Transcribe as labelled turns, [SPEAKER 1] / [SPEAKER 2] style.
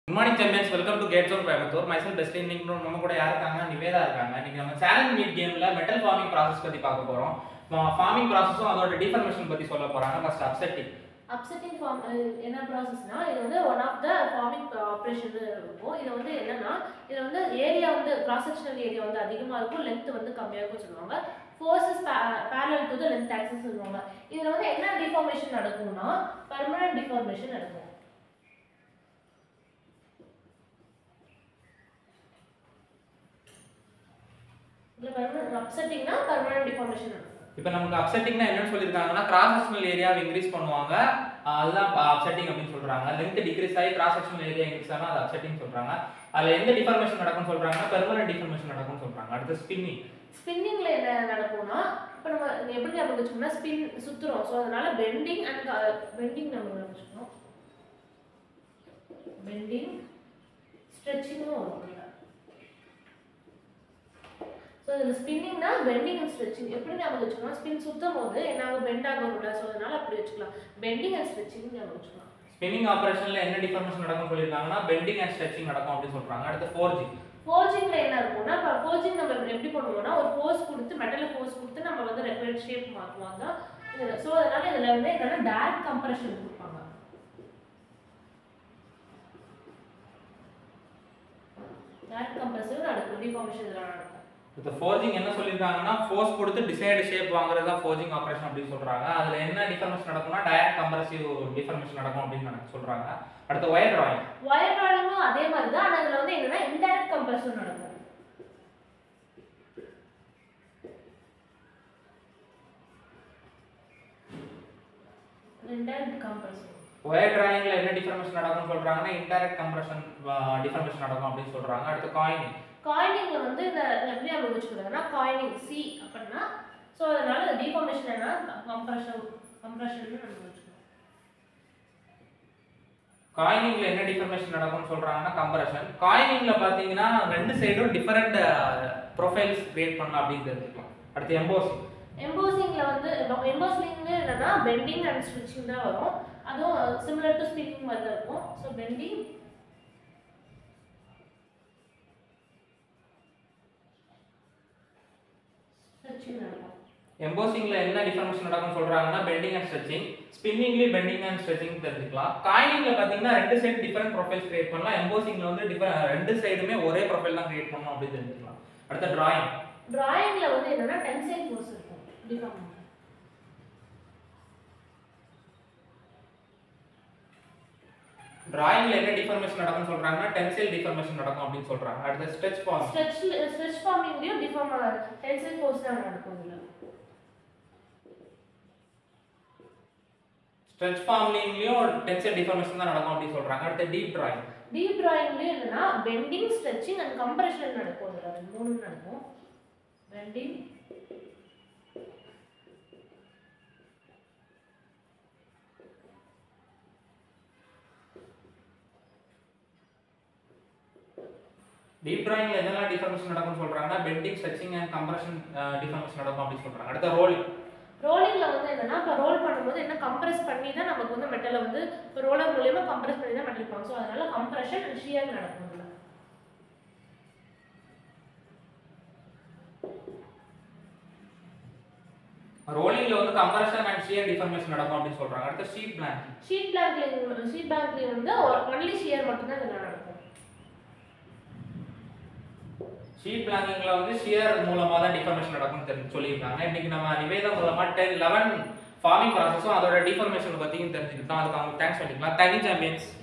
[SPEAKER 1] Good morning champions welcome to GATE zone Coimbatore மைசல் best இன்னைக்கு நம்ம கூட யார் இருக்காங்க நிவேதா இருக்காங்க இன்னைக்கு நம்ம சேலஞ்ச் மீட் கேம்ல மெட்டல் ஃபார்மிங் ப்ராசஸ் பத்தி பார்க்க போறோம் ஃபார்மிங் ப்ராசஸும் அதோட டிஃபர்மேஷன் பத்தி சொல்ல போறாங்க ஃபர்ஸ்ட் அப்செட்டிங்
[SPEAKER 2] அப்செட்டிங் ஃபார்ம் என்ன ப்ராசஸ்னா இது வந்து one of the forming operation இருக்கும் இது வந்து என்னன்னா இது வந்து ஏரியா வந்து கிராஸ் செக்ஷனல் ஏரியா வந்து அதிகமாக இருக்கும் லென்த் வந்து கம்மியாக இருக்கும் சொல்லுவாங்க forces parallel to the length axis சொல்லுவாங்க இதில் வந்து என்ன டிஃபார்மேஷன் நடக்கும்னா பர்மனன்ட் டிஃபார்மேஷன் நடக்கும் இதில் பர்மனன்ட் அப்செட்டிங்னா பர்மனன்ட் டிஃபார்மேஷன் நடக்கும்
[SPEAKER 1] இப்போ நமக்கு அப்செட்டிங்னா என்னன்னு சொல்லியிருக்காங்கன்னா கிராஸ் செக்ஷனல் ஏரியாவை இன்க்ரீஸ் பண்ணுவாங்க ஆஹ் அதுதான் அப்செட்டிங் அப்படின்னு சொல்றாங்க லென்த் டிக்ரீஸ் ஆகி கிராஸ் செக்ஷனல் ஏரியா இன்க்ரீஸ் ஆனால் அது அப்செட்டிங் சொல்றாங்க அதுல எந்த டிஃபர்மேஷன் நடக்கும்னு சொல்றாங்கன்னா பெர்மனன்ட் டிஃபர்மேஷன் நடக்கும்னு சொல்றாங்க அடுத்து ஸ்பின்னிங்
[SPEAKER 2] ஸ்பின்னிங்ல என்ன நடக்கும்னா இப்போ நம்ம எப்படி ஞாபகம் வச்சுக்கோம்னா ஸ்பின் சுத்துறோம் ஸோ அதனால பெண்டிங் அண்ட் பெண்டிங் நம்ம ஞாபகம் வச்சுக்கணும் பெண்டிங் ஸ்ட்ரெச்சிங்கும் வரும் இதுல. ஸோ இதில் ஸ்பின்னிங்னா பெண்டிங் அண்ட் ஸ்ட்ரெச்சிங் எப்படி ஞாபகம் வச்சுக்கணும் ஸ்பின் சுத்தும் போது என்ன ஆகும் பெண்ட் ஆகும்ல ஸோ அதனால அப்படி வச்சுக்கலாம் பெண்டிங் அண்ட் ஸ்ட்ரெச்சிங் ஞாபகம் வச்சுக்கலாம்
[SPEAKER 1] ஸ்பின்னிங் ஆபரேஷன்ல என்ன டிஃபர்மேஷன் நடக்கும்னு சொல்லியிருக்காங்கன்னா பெண்டிங் அண்ட் ஸ்ட்ரெச்சிங் நடக்கும் அப்படின்னு சொல்றாங்க அடுத்து ஃபோர் ஜி
[SPEAKER 2] ஃபோர்ஜிங்ல என்ன இருக்கும்னா இப்போ ஃபோர்ஜிங் நம்ம எப்படி பண்ணுவோம்னா ஒரு ஃபோர்ஸ் கொடுத்து மெட்டலில் ஃபோர்ஸ் கொடுத்து நம்ம வந்து ரெக்வயர்ட் ஷேப் மாற்றுவாங்க ஸோ அதனால இதில் வந்து என்னன்னா டேரக்ட் கம்ப்ரெஷன் கொடுப்பாங்க டேரக்ட் கம்ப்ரெஷன் நடக்கும் டிஃபார்மேஷன் இதெல்லாம் நடக்கும்
[SPEAKER 1] இப்போ ஃபோர்ஜிங் என்ன சொல்லியிருக்காங்கன்னா ஃபோர்ஸ் கொடுத்து டிசைடு ஷேப் வாங்குறது தான் ஃபோர்ஜிங் ஆபரேஷன் அப்படின்னு சொல்றாங்க அதுல என்ன டிஃபர்மேஷன் நடக்கும்னா டைரக்ட் கம்ப்ரசிவ் டிஃபர்மேஷன் நடக்கும் அப்படின்னு எனக்கு சொல்றாங்க அடுத்து ஒயர் டிராயிங்
[SPEAKER 2] ஒயர் ட்ராயிங்கும் அதே மாதிரி தான் ஆனால் இதில் வந்து என்னன்னா இன்டைரக்ட் கம்ப்ரெஷன் நடக்கும் இன்டைரக்ட் கம்ப்ரெஷன்
[SPEAKER 1] ஒயர் டிராயிங்ல என்ன டிஃபர்மேஷன் நடக்கும்னு சொல்றாங்கன்னா இன்டைரக்ட் கம்ப்ரஷன் டிஃபர்மேஷன் நடக்கும் அப்படின்னு சொல்றாங்க அடுத்து காயினிங்
[SPEAKER 2] காயினிங்ல வந்து இந்த எப்படி நம்ம வச்சுக்கிறோம்னா காயினிங் சி அப்படின்னா ஸோ அதனால டிஃபார்மேஷன் என்ன கம்ப்ரஷன் கம்ப்ரஷன் நம்ம வச்சுக்கிறோம்
[SPEAKER 1] காயினிங்ல என்ன டிஃபர்மேஷன் நடக்கும்னு சொல்றாங்கன்னா கம்ப்ரஷன் காயினிங்ல பாத்தீங்கன்னா ரெண்டு சைடும் டிஃபரெண்ட் ப்ரொஃபைல்ஸ் கிரியேட் பண்ணலாம் அப்படின்னு தெரிஞ்சுக்கலாம் அடுத்து எம்போசிங்
[SPEAKER 2] எம்போசிங்ல வந்து எம்போசிங்ல என்னன்னா பெண்டிங் அண்ட் ஸ்விட்சிங் தான் வரும் அதுவும் சிமிலர் டு ஸ்பீக்கிங் மாதிரி தான் இருக்கும் ஸோ பெண்டிங் ஸ்விட்சிங் நடக்கும்
[SPEAKER 1] எம்போசிங்ல என்ன டிஃபர்மேஷன் நடக்கும்னு சொல்றாங்கன்னா பெண்டிங் அண்ட் ஸ்ட்ரெச்சிங் ஸ்பின்னிங்லயும் பெண்டிங் அண்ட் ஸ்ட்ரெச்சிங் தெரிஞ்சுக்கலாம் காயினிங்ல பாத்தீங்கன்னா ரெண்டு சைடு டிஃபரெண்ட் ப்ரொஃபைல்ஸ் கிரியேட் பண்ணலாம் எம்போசிங்ல வந்து different- ரெண்டு சைடுமே ஒரே ப்ரொஃபைல் தான் கிரியேட் பண்ணணும் அப்படின்னு தெரிஞ்சுக்கலாம் அடுத்து டிராயிங்
[SPEAKER 2] டிராயிங்ல வந்து என்னன்னா டென்சைல் ஃபோர்ஸ் இருக்கும் டிஃபார்ம்
[SPEAKER 1] டிராயிங்ல என்ன டிஃபர்மேஷன் நடக்கும்னு சொல்றாங்கன்னா டென்சைல் டிஃபர்மேஷன் நடக்கும் அப்படின்னு சொல்றாங்க அடுத்து ஸ்ட்ரெச் ஃபார்ம்
[SPEAKER 2] ஸ்ட்ரெச் ஸ்ட்ரெச் ஃபார்மிங்லயும் டிஃபார்ம் டென்சைல் ஃபோர்ஸ் தான் நடக்கும் இதுல
[SPEAKER 1] ஸ்ட்ரெச் ஃபார்ம்லிங்லயும் டென்சைல் டிஃபர்மேஷன் தான் நடக்கும் அப்படின்னு சொல்றாங்க அடுத்து டீப் டிராயிங்
[SPEAKER 2] டீப் டிராயிங்லயும் என்னன்னா பெண்டிங் ஸ்ட்ரெச்சிங் அண்ட் கம்ப்ரெஷன் நடக்கும் இதுல ரெண்டு மூணு நடக்கும் பெண்டிங்
[SPEAKER 1] டீப் டிராயிங்ல என்னெல்லாம் டிஃபர்மேஷன் நடக்கும்னு சொல்றாங்கன்னா bending stretching and compression deformation நடக்கும் அப்படின்னு சொல்றாங்க அடுத்து ரோலிங்
[SPEAKER 2] ரோலிங்ல வந்து என்னன்னா இப்போ ரோல் பண்ணும்போது என்ன கம்ப்ரெஸ் பண்ணி தான் நமக்கு வந்து மெட்டலை வந்து இப்போ ரோலர் மூலியமா கம்ப்ரெஸ் பண்ணி தான் மெட்டல் இருப்பாங்க ஸோ அதனால கம்ப்ரெஷன் அண்ட் ஷியர் நடக்கும் இதுல
[SPEAKER 1] ரோலிங்ல வந்து கம்ப்ரஷன் அண்ட் ஷியர் டிஃபர்மேஷன் நடக்கும் அப்படின்னு சொல்றாங்க அடுத்து ஷீட் பிளாங்க்
[SPEAKER 2] ஷீட் பேங்க்ல ஷீட் பேங்க்ல வந்து ஒன்லி ஷியர் மட்டும்தான் இதுல நடக்கும்
[SPEAKER 1] ஷீட் பிளாங்கிங்ல வந்து ஷியர் மூலமா தான் டிஃபர்மேஷன் நடக்கும்னு தெரிஞ்சு சொல்லியிருக்காங்க இன்னைக்கு நம்ம நிவேதா மூலமா டென் லெவன் ஃபார்மிங் ப்ராசஸும் அதோட டிஃபர்மேஷன் பத்தியும் தெரிஞ்சுக்கிட்டோம் அதுக்கு அவங்க தேங்க்ஸ் பண்ணிக்கலாம் தேங்க்யூ சாம்பியன்ஸ்